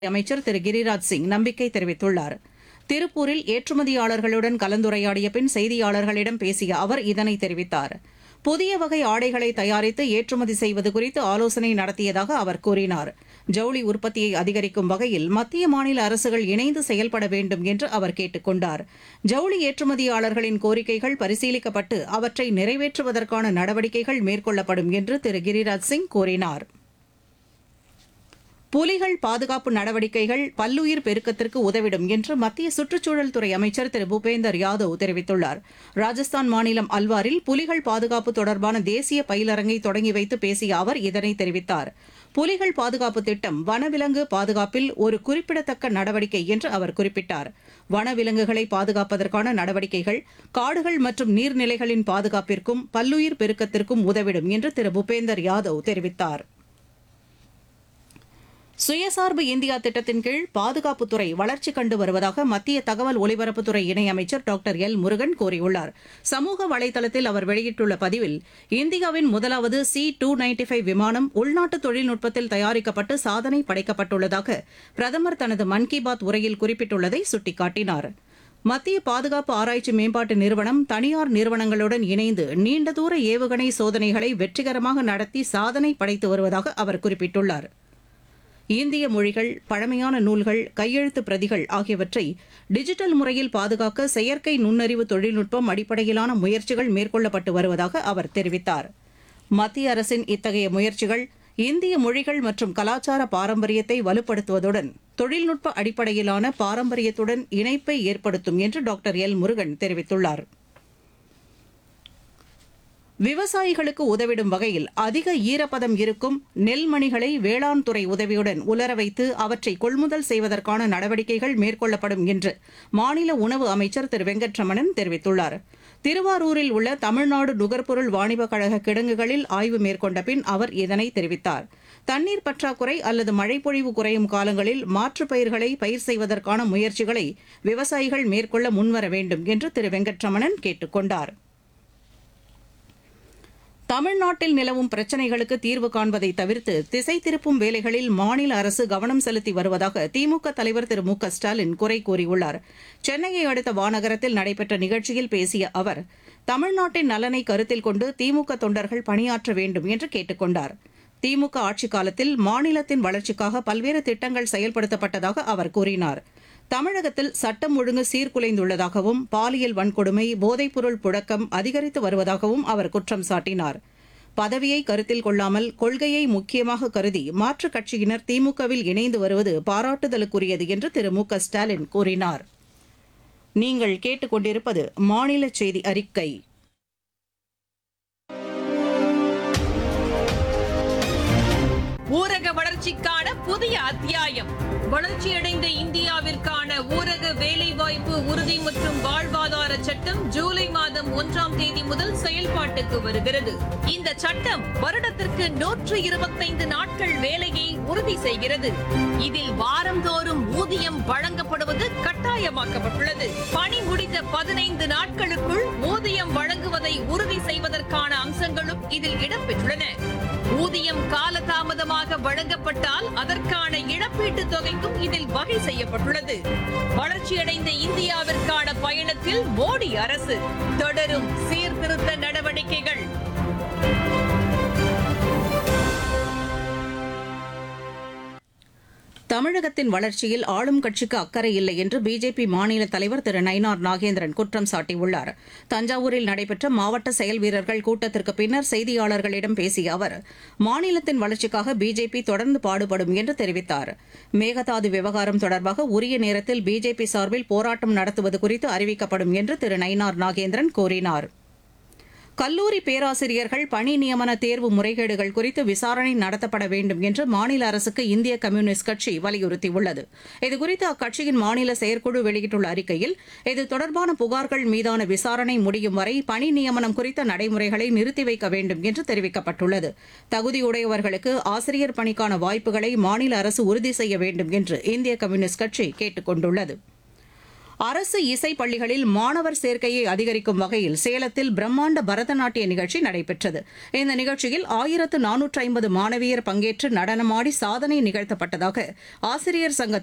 அமைச்சர் திரு கிரிராஜ் சிங் நம்பிக்கை தெரிவித்துள்ளார் திருப்பூரில் ஏற்றுமதியாளர்களுடன் கலந்துரையாடிய பின் செய்தியாளர்களிடம் பேசிய அவர் இதனை தெரிவித்தார் புதிய வகை ஆடைகளை தயாரித்து ஏற்றுமதி செய்வது குறித்து ஆலோசனை நடத்தியதாக அவர் கூறினார் ஜவுளி உற்பத்தியை அதிகரிக்கும் வகையில் மத்திய மாநில அரசுகள் இணைந்து செயல்பட வேண்டும் என்று அவர் கேட்டுக் கொண்டார் ஜவுளி ஏற்றுமதியாளர்களின் கோரிக்கைகள் பரிசீலிக்கப்பட்டு அவற்றை நிறைவேற்றுவதற்கான நடவடிக்கைகள் மேற்கொள்ளப்படும் என்று திரு கிரிராஜ் சிங் கூறினார் புலிகள் பாதுகாப்பு நடவடிக்கைகள் பல்லுயிர் பெருக்கத்திற்கு உதவிடும் என்று மத்திய சுற்றுச்சூழல் துறை அமைச்சர் திரு பூபேந்தர் யாதவ் தெரிவித்துள்ளார் ராஜஸ்தான் மாநிலம் அல்வாரில் புலிகள் பாதுகாப்பு தொடர்பான தேசிய பயிலரங்கை தொடங்கி வைத்து பேசிய அவர் இதனை தெரிவித்தார் புலிகள் பாதுகாப்பு திட்டம் வனவிலங்கு பாதுகாப்பில் ஒரு குறிப்பிடத்தக்க நடவடிக்கை என்று அவர் குறிப்பிட்டார் வனவிலங்குகளை பாதுகாப்பதற்கான நடவடிக்கைகள் காடுகள் மற்றும் நீர்நிலைகளின் பாதுகாப்பிற்கும் பல்லுயிர் பெருக்கத்திற்கும் உதவிடும் என்று திரு பூபேந்தர் யாதவ் தெரிவித்தார் சுயசார்பு இந்தியா திட்டத்தின் கீழ் பாதுகாப்புத்துறை வளர்ச்சி கண்டு வருவதாக மத்திய தகவல் ஒலிபரப்புத்துறை இணையமைச்சர் டாக்டர் எல் முருகன் கூறியுள்ளார் சமூக வலைதளத்தில் அவர் வெளியிட்டுள்ள பதிவில் இந்தியாவின் முதலாவது சி டூ நைன்டி ஃபைவ் விமானம் உள்நாட்டு தொழில்நுட்பத்தில் தயாரிக்கப்பட்டு சாதனை படைக்கப்பட்டுள்ளதாக பிரதமர் தனது மன் கி பாத் உரையில் குறிப்பிட்டுள்ளதை சுட்டிக்காட்டினார் மத்திய பாதுகாப்பு ஆராய்ச்சி மேம்பாட்டு நிறுவனம் தனியார் நிறுவனங்களுடன் இணைந்து நீண்ட தூர ஏவுகணை சோதனைகளை வெற்றிகரமாக நடத்தி சாதனை படைத்து வருவதாக அவர் குறிப்பிட்டுள்ளார் இந்திய மொழிகள் பழமையான நூல்கள் கையெழுத்து பிரதிகள் ஆகியவற்றை டிஜிட்டல் முறையில் பாதுகாக்க செயற்கை நுண்ணறிவு தொழில்நுட்பம் அடிப்படையிலான முயற்சிகள் மேற்கொள்ளப்பட்டு வருவதாக அவர் தெரிவித்தார் மத்திய அரசின் இத்தகைய முயற்சிகள் இந்திய மொழிகள் மற்றும் கலாச்சார பாரம்பரியத்தை வலுப்படுத்துவதுடன் தொழில்நுட்ப அடிப்படையிலான பாரம்பரியத்துடன் இணைப்பை ஏற்படுத்தும் என்று டாக்டர் எல் முருகன் தெரிவித்துள்ளார் விவசாயிகளுக்கு உதவிடும் வகையில் அதிக ஈரப்பதம் இருக்கும் நெல்மணிகளை வேளாண் துறை உதவியுடன் உலர வைத்து அவற்றை கொள்முதல் செய்வதற்கான நடவடிக்கைகள் மேற்கொள்ளப்படும் என்று மாநில உணவு அமைச்சர் திரு வெங்கட்ரமணன் தெரிவித்துள்ளார் திருவாரூரில் உள்ள தமிழ்நாடு நுகர்பொருள் வாணிபக் கழக கிடங்குகளில் ஆய்வு மேற்கொண்ட பின் அவர் இதனை தெரிவித்தார் தண்ணீர் பற்றாக்குறை அல்லது மழைப்பொழிவு குறையும் காலங்களில் மாற்றுப் பயிர்களை பயிர் செய்வதற்கான முயற்சிகளை விவசாயிகள் மேற்கொள்ள முன்வர வேண்டும் என்று திரு வெங்கட்ரமணன் கேட்டுக் கொண்டாா் தமிழ்நாட்டில் நிலவும் பிரச்சினைகளுக்கு தீர்வு காண்பதை தவிர்த்து திசை திருப்பும் வேலைகளில் மாநில அரசு கவனம் செலுத்தி வருவதாக திமுக தலைவர் திரு மு க ஸ்டாலின் குறை கூறியுள்ளார் சென்னையை அடுத்த வானகரத்தில் நடைபெற்ற நிகழ்ச்சியில் பேசிய அவர் தமிழ்நாட்டின் நலனை கருத்தில் கொண்டு திமுக தொண்டர்கள் பணியாற்ற வேண்டும் என்று கேட்டுக் கொண்டார் திமுக ஆட்சிக் காலத்தில் மாநிலத்தின் வளர்ச்சிக்காக பல்வேறு திட்டங்கள் செயல்படுத்தப்பட்டதாக அவர் கூறினார் தமிழகத்தில் சட்டம் ஒழுங்கு சீர்குலைந்துள்ளதாகவும் பாலியல் வன்கொடுமை போதைப்பொருள் புழக்கம் அதிகரித்து வருவதாகவும் அவர் குற்றம் சாட்டினார் பதவியை கருத்தில் கொள்ளாமல் கொள்கையை முக்கியமாக கருதி மாற்றுக் கட்சியினர் திமுகவில் இணைந்து வருவது பாராட்டுதலுக்குரியது என்று திரு மு க ஸ்டாலின் கூறினார் நீங்கள் கேட்டுக்கொண்டிருப்பது மாநில செய்தி அறிக்கை ஊரக வளர்ச்சிக்கான புதிய அத்தியாயம் வளர்ச்சியடைந்த இந்தியாவிற்கான ஊரக வேலைவாய்ப்பு உறுதி மற்றும் வாழ்வாதார சட்டம் ஜூலை மாதம் ஒன்றாம் தேதி முதல் செயல்பாட்டுக்கு வருகிறது இந்த சட்டம் வருடத்திற்கு நூற்று இருபத்தைந்து நாட்கள் வேலையை உறுதி செய்கிறது இதில் வாரந்தோறும் ஊதியம் வழங்கப்படுவது கட்டாயமாக்கப்பட்டுள்ளது பணி முடிந்த பதினைந்து நாட்களுக்குள் ஊதியம் வழங்குவதை உறுதி செய்வதற்கான அம்சங்களும் இதில் இடம்பெற்றுள்ளன ஊதியம் காலதாமதமாக வழங்கப்பட்டால் அதற்கான இழப்பீட்டுத் தொகைக்கும் இதில் வகை செய்யப்பட்டுள்ளது வளர்ச்சியடைந்த இந்தியாவிற்கான பயணத்தில் மோடி அரசு தொடரும் சீர்திருத்த நடவடிக்கைகள் தமிழகத்தின் வளர்ச்சியில் ஆளும் கட்சிக்கு அக்கறை இல்லை என்று பிஜேபி மாநில தலைவர் திரு நயினார் நாகேந்திரன் குற்றம் சாட்டியுள்ளார் தஞ்சாவூரில் நடைபெற்ற மாவட்ட செயல் வீரர்கள் கூட்டத்திற்கு பின்னர் செய்தியாளர்களிடம் பேசிய அவர் மாநிலத்தின் வளர்ச்சிக்காக பிஜேபி தொடர்ந்து பாடுபடும் என்று தெரிவித்தார் மேகதாது விவகாரம் தொடர்பாக உரிய நேரத்தில் பிஜேபி சார்பில் போராட்டம் நடத்துவது குறித்து அறிவிக்கப்படும் என்று திரு நயினார் நாகேந்திரன் கூறினார் கல்லூரி பேராசிரியர்கள் பணி நியமன தேர்வு முறைகேடுகள் குறித்து விசாரணை நடத்தப்பட வேண்டும் என்று மாநில அரசுக்கு இந்திய கம்யூனிஸ்ட் கட்சி வலியுறுத்தியுள்ளது இதுகுறித்து அக்கட்சியின் மாநில செயற்குழு வெளியிட்டுள்ள அறிக்கையில் இது தொடர்பான புகார்கள் மீதான விசாரணை முடியும் வரை பணி நியமனம் குறித்த நடைமுறைகளை நிறுத்தி வைக்க வேண்டும் என்று தெரிவிக்கப்பட்டுள்ளது தகுதியுடையவர்களுக்கு ஆசிரியர் பணிக்கான வாய்ப்புகளை மாநில அரசு உறுதி செய்ய வேண்டும் என்று இந்திய கம்யூனிஸ்ட் கட்சி கேட்டுக் கொண்டுள்ளது அரசு இசை பள்ளிகளில் மாணவர் சேர்க்கையை அதிகரிக்கும் வகையில் சேலத்தில் பிரம்மாண்ட பரதநாட்டிய நிகழ்ச்சி நடைபெற்றது இந்த நிகழ்ச்சியில் ஆயிரத்து நானூற்று ஐம்பது மாணவியர் பங்கேற்று நடனமாடி சாதனை நிகழ்த்தப்பட்டதாக ஆசிரியர் சங்க